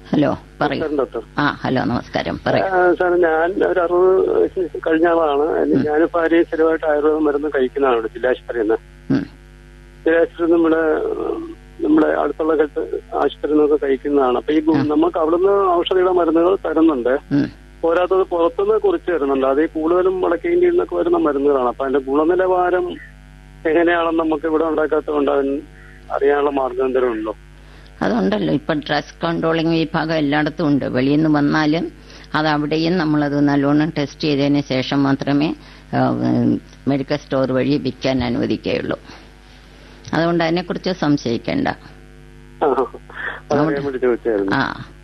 Hello പറയൂ നമസ്കാരം doctor ആ ഹലോ നമസ്കാരം പറയൂ ആ, സാർ ഞാൻ ഒരു അറുപത് വയസ്സിന് കഴിഞ്ഞ ആളാണ് ഞാൻ ഭാര്യയും സ്ഥിരമായിട്ട് ആയുർവേദ മരുന്ന് കഴിക്കുന്നതാണ് ഇവിടെ ജില്ലാശുപത്രിയിൽ നിന്ന് ഉം. ജില്ലാശുപത്രി നമ്മുടെ ഉം, നമ്മുടെ അടുത്തുള്ള ഹെൽത്ത് ആശുപത്രിയിൽ നിന്നൊക്കെ കഴിക്കുന്നതാണ് അപ്പൊ ഈ ഗു- നമുക്ക് അവിടുന്ന് ഔഷധിയുടെ മരുന്നുകൾ തരുന്നുണ്ട് ഉം. പോരാത്തത് പുറത്തുനിന്ന് കുറിച്ച് തരുന്നുണ്ട് അത് ഈ കൂടുതലും വടക്കേന്ത്യയിൽ നിന്നൊക്കെ വരുന്ന മരുന്നുകളാണ് അപ്പൊ അതിന്റെ ഗുണനിലവാരം എങ്ങനെയാണെന്ന് നമുക്ക് ഇവിടെ ഉണ്ടാക്കാത്തതുകൊണ്ട് അതിന് അറിയാനുള്ള മാർഗം എന്തെങ്കിലും ഉണ്ടോ അതുണ്ടല്ലോ ഇപ്പൊ ഡ്രഗ്സ് കൺട്രോളിംഗ് വിഭാഗം എല്ലായിടത്തും ഉണ്ട് വെളിയിൽ നിന്ന് വന്നാലും അത് അവിടെയും നമ്മളത് നല്ലോണം ടെസ്റ്റ് ചെയ്തതിന് ശേഷം മാത്രമേ ആ, ഉം, മെഡിക്കൽ സ്റ്റോർ വഴി വിൽക്കാൻ അനുവദിക്കുകയുള്ളൂ അതുകൊണ്ട് അതിനെക്കുറിച്ച് സംശയിക്കേണ്ട ആ, അതറിയാൻ വേണ്ടി ചോദിച്ചായിരുന്നു ആ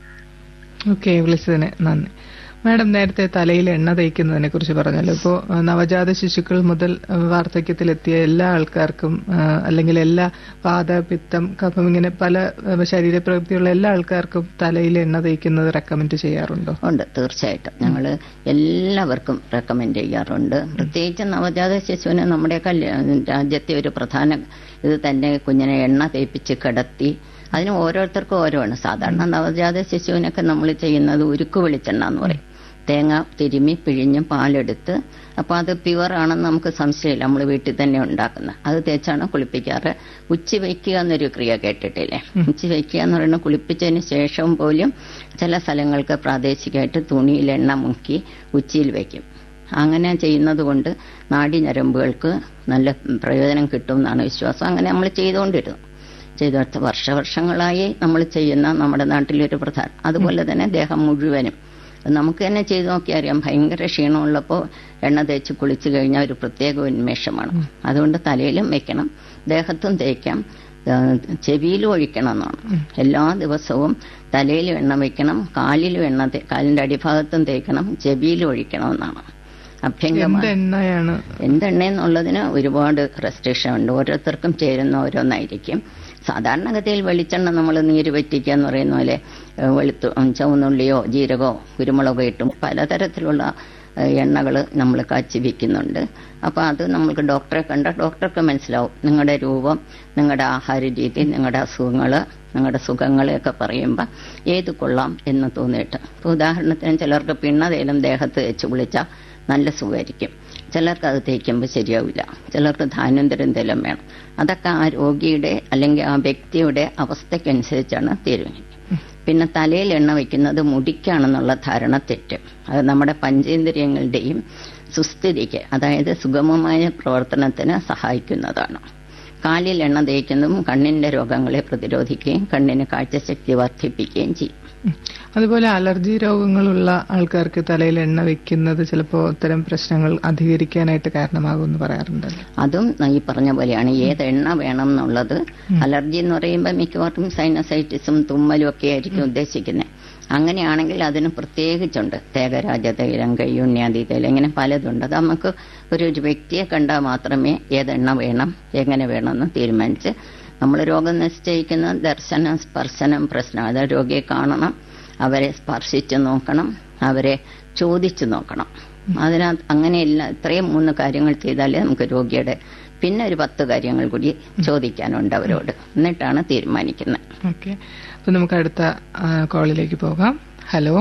ഓക്കെ വിളിച്ചതിന് നന്ദി മാഡം നേരത്തെ തലയിൽ എണ്ണ തേക്കുന്നതിനെ കുറിച്ച് പറഞ്ഞല്ലോ ഇപ്പോൾ നവജാത ശിശുക്കൾ മുതൽ ആ, വാർദ്ധക്യത്തിലെത്തിയ എല്ലാ ആൾക്കാർക്കും ആ, അല്ലെങ്കിൽ എല്ലാ വാത പിത്തം കഫം ഇങ്ങനെ പല ആ, ശരീരപ്രവൃത്തിയുള്ള എല്ലാ ആൾക്കാർക്കും തലയിൽ എണ്ണ തേക്കുന്നത് റെക്കമെൻഡ് ചെയ്യാറുണ്ടോ ഉണ്ട് തീർച്ചയായിട്ടും ഞങ്ങൾ എല്ലാവർക്കും റെക്കമെൻഡ് ചെയ്യാറുണ്ട് പ്രത്യേകിച്ച് നവജാത ശിശുവിന് നമ്മുടെ കല്യാ- രാജ്യത്തെ ഒരു പ്രധാന ഇത് തന്നെ കുഞ്ഞിനെ എണ്ണ തേപ്പിച്ച് കിടത്തി അതിന് ഓരോരുത്തർക്കും ഓരോആണ് സാധാരണ നവജാത ശിശുവിനൊക്കെ നമ്മൾ ചെയ്യുന്നത് ഉരുക്ക് വെളിച്ചെണ്ണ എന്ന് പറയും തേങ്ങ തിരുമ്മി പിഴിഞ്ഞ് പാലെടുത്ത് അപ്പോൾ അത് പ്യുവർ ആണെന്ന് നമുക്ക് സംശയമില്ല നമ്മൾ വീട്ടിൽ തന്നെ ഉണ്ടാക്കുന്നത് അത് തേച്ചാണ് കുളിപ്പിക്കാറ് ഉച്ചി വയ്ക്കുക എന്നൊരു ക്രിയ കേട്ടിട്ടില്ലേ ഉച്ചി വയ്ക്കുക എന്ന് പറയുന്നത് കുളിപ്പിച്ചതിന് ശേഷം പോലും ചില സ്ഥലങ്ങൾക്ക് പ്രാദേശികമായിട്ട് തുണിയിൽ എണ്ണ മുക്കി ഉച്ചിയിൽ വയ്ക്കും അങ്ങനെ ചെയ്യുന്നത് കൊണ്ട് നാഡീഞരമ്പുകൾക്ക് നല്ല പ്രയോജനം കിട്ടും എന്നാണ് വിശ്വാസം അങ്ങനെ നമ്മൾ ചെയ്തുകൊണ്ടിരുന്നു ചെയ്തെടുത്ത വർഷവർഷങ്ങളായി നമ്മൾ ചെയ്യുന്ന നമ്മുടെ നാട്ടിലൊരു പ്രധാന അതുപോലെ തന്നെ ദേഹം മുഴുവനും നമുക്ക് തന്നെ ചെയ്തു നോക്കിയാൽ അറിയാം ഭയങ്കര ക്ഷീണമുള്ളപ്പോൾ എണ്ണ തേച്ച് കുളിച്ചു കഴിഞ്ഞാൽ ഒരു പ്രത്യേക ഉന്മേഷമാണ് അതുകൊണ്ട് തലയിലും വെക്കണം ദേഹത്തും തേക്കാം ആ, ചെവിയിലും ഒഴിക്കണം എന്നാണ് എല്ലാ ദിവസവും തലയിലും എണ്ണ വെക്കണം കാലിലും എണ്ണ തേ- കാലിന്റെ അടിഭാഗത്തും തേക്കണം ചെവിയിലും ഒഴിക്കണം എന്നാണ് എന്ത് അഭ്യംഗമാണ് എണ്ണയാണ് എന്തെണ്ണയെന്നുള്ളതിന് ഒരുപാട് റെസ്ട്രിക്ഷൻ ഉണ്ട് ഓരോരുത്തർക്കും ചേരുന്ന ഓരോന്നായിരിക്കും സാധാരണഗതിയിൽ വെളിച്ചെണ്ണ നമ്മൾ നീര് വറ്റിക്കുക എന്ന് പറയുന്ന പോലെ ഏഹ്, വെളുത്തു ഉം, ചുവന്നുള്ളിയോ ജീരകമോ കുരുമുളകോ ഇട്ടും പലതരത്തിലുള്ള എണ്ണകൾ നമ്മൾ കാച്ചി വിൽക്കുന്നുണ്ട് അപ്പോൾ അത് നമ്മൾക്ക് ഡോക്ടറെ കണ്ട ഡോക്ടർക്ക് മനസ്സിലാവും നിങ്ങളുടെ രൂപം നിങ്ങളുടെ ആഹാര രീതി നിങ്ങളുടെ അസുഖങ്ങൾ നിങ്ങളുടെ സുഖങ്ങളെയൊക്കെ പറയുമ്പോൾ ഏത് കൊള്ളാം എന്ന് തോന്നിയിട്ട് ഇപ്പോൾ ഉദാഹരണത്തിന് ചിലർക്ക് പിണ്ണതേലും ദേഹത്ത് വെച്ച് വിളിച്ചാൽ നല്ല സുഖമായിരിക്കും ചിലർക്ക് അത് തേക്കുമ്പോൾ ശരിയാവില്ല ചിലർക്ക് ധാന്യന്തരം തേലും വേണം അതൊക്കെ ആ രോഗിയുടെ അല്ലെങ്കിൽ ആ വ്യക്തിയുടെ അവസ്ഥയ്ക്കനുസരിച്ചാണ് തീരുമാനിക്കുന്നത് പിന്നെ തലയിൽ എണ്ണ വയ്ക്കുന്നത് മുടിക്കാണെന്നുള്ള ധാരണ തെറ്റ് അത് നമ്മുടെ പഞ്ചേന്ദ്രിയങ്ങളുടെയും സുസ്ഥിതിക്ക് അതായത് സുഗമമായ പ്രവർത്തനത്തിന് സഹായിക്കുന്നതാണ് കാലിൽ എണ്ണ തേക്കുന്നതും കണ്ണിന്റെ രോഗങ്ങളെ പ്രതിരോധിക്കുകയും കണ്ണിന് കാഴ്ചശക്തി വർദ്ധിപ്പിക്കുകയും ചെയ്യും ഉം. അതുപോലെ അലർജി രോഗങ്ങളുള്ള ആൾക്കാർക്ക് തലയിൽ എണ്ണ വെക്കുന്നത് ചിലപ്പോൾ ഇത്തരം പ്രശ്നങ്ങൾ അധികരിക്കാനായിട്ട് കാരണമാകുമെന്ന് പറയാറുണ്ടല്ലോ അതും ഈ പറഞ്ഞ പോലെയാണ് ഏത് എണ്ണ വേണം എന്നുള്ളത് അലർജി എന്ന് പറയുമ്പോൾ മിക്കവാറും സൈനസൈറ്റിസും തുമ്മലും ഒക്കെ ആയിരിക്കും ഉദ്ദേശിക്കുന്നത് അങ്ങനെയാണെങ്കിൽ അതിന് പ്രത്യേകിച്ചുണ്ട് തേകരാജ തൈലം കയ്യുണ്യാദി തൈലം ഇങ്ങനെ പലതുണ്ട് അത് നമുക്ക് ഒരു ഒരു വ്യക്തിയെ കണ്ടാൽ മാത്രമേ ഏതെണ്ണ വേണം എങ്ങനെ വേണമെന്ന് തീരുമാനിച്ച് നമ്മൾ രോഗം നിശ്ചയിക്കുന്ന ദർശനം സ്പർശനം പ്രശ്നം അതായത് രോഗിയെ കാണണം അവരെ സ്പർശിച്ച് നോക്കണം അവരെ ചോദിച്ചു നോക്കണം അതിനകത്ത് അങ്ങനെയല്ല ഇത്രയും മൂന്ന് കാര്യങ്ങൾ ചെയ്താലേ നമുക്ക് രോഗിയുടെ പിന്നെ ഒരു പത്ത് കാര്യങ്ങൾ കൂടി ചോദിക്കാനുണ്ട് അവരോട് എന്നിട്ടാണ് തീരുമാനിക്കുന്നത് ഓക്കെ അപ്പൊ നമുക്ക് അടുത്ത ആ, കോളിലേക്ക് പോകാം ഹലോ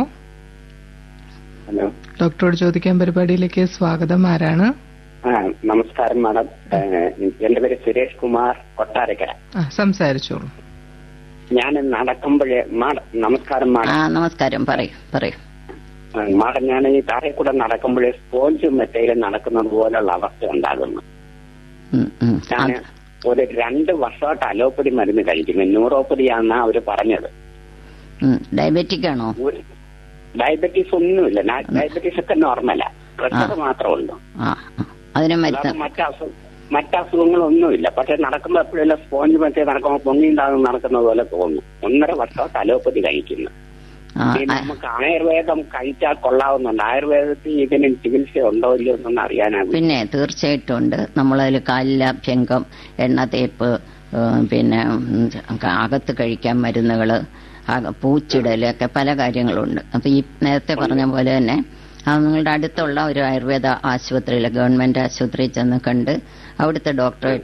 ഹലോ ഡോക്ടറോട് ചോദിക്കാൻ പരിപാടിയിലേക്ക് സ്വാഗതം ആരാണ് ആ നമസ്കാരം മാഡം ഏഹ്, എന്റെ പേര് സുരേഷ് കുമാർ കൊട്ടാരക്കര ആ സംസാരിച്ചോളൂ ഞാൻ നടക്കുമ്പോഴേ മാഡം നമസ്കാരം ആ മാഡം നമസ്കാരം പറയൂ പറയൂ ആ, മാഡം ഞാൻ ഈ താഴെ കൂടെ നടക്കുമ്പോഴേ സ്പോഞ്ച് മെറ്റയിൽ നടക്കുന്നത് പോലുള്ള അവസ്ഥ ഉണ്ടാകുന്നു ഉം, ഉം. ഞാൻ അത് ഒരു രണ്ട് വർഷമായിട്ട് അലോപ്പതി മരുന്ന് കഴിക്കുന്നു ന്യൂറോപ്പതിയാണെന്നാ അവര് പറഞ്ഞത് ഉം. ഡയബറ്റിക് ആണോ ഒരു ഡയബറ്റീസ് ഒന്നുമില്ല ഞാൻ ഡയബറ്റീസ് ഒക്കെ നോർമലാ പ്രഷർ മാത്രമേ ഉള്ളൂ ആ ആ. അതിന് അല്ലാതെ മരുന്ന് മറ്റസു മറ്റസുഖങ്ങളൊന്നുമില്ല പക്ഷെ നടക്കുമ്പോ എപ്പോഴെല്ലാം സ്പോഞ്ച് മറ്റേ നടക്കുമ്പോ പൊങ്ങിണ്ടാകും നടക്കുന്നത് പോലെ തോന്നും ഒന്നര വർഷമായിട്ട് അലോപ്പതി കഴിക്കുന്നു ആ, ഈ ആ, നമുക്ക് ആയുർവേദം കഴിച്ചാൽ കൊള്ളാവുന്നുണ്ട് ആയുർവേദത്തിൽ ഇതിന് ചികിത്സ ഉണ്ടോ ഇല്ലയോ എന്നൊന്ന് അറിയാനാകും പിന്നെ തീർച്ചയായിട്ടും ഉണ്ട് നമ്മളതിൽ കാലില അഭ്യംഗം എണ്ണ തേപ്പ് ഏഹ്, പിന്നെ ഉം, അകത്ത് കഴിക്കാൻ മരുന്നുകൾ പൂച്ചിടലൊക്കെ പല കാര്യങ്ങളുണ്ട് അപ്പൊ ഈ നേരത്തെ പറഞ്ഞ പോലെ തന്നെ ആ നിങ്ങളുടെ അടുത്തുള്ള ഒരു ആയുർവേദ ആശുപത്രിയിൽ ഗവൺമെന്റ് ആശുപത്രിയിൽ ചെന്ന് കണ്ട് അവിടുത്തെ ഡോക്ടറെ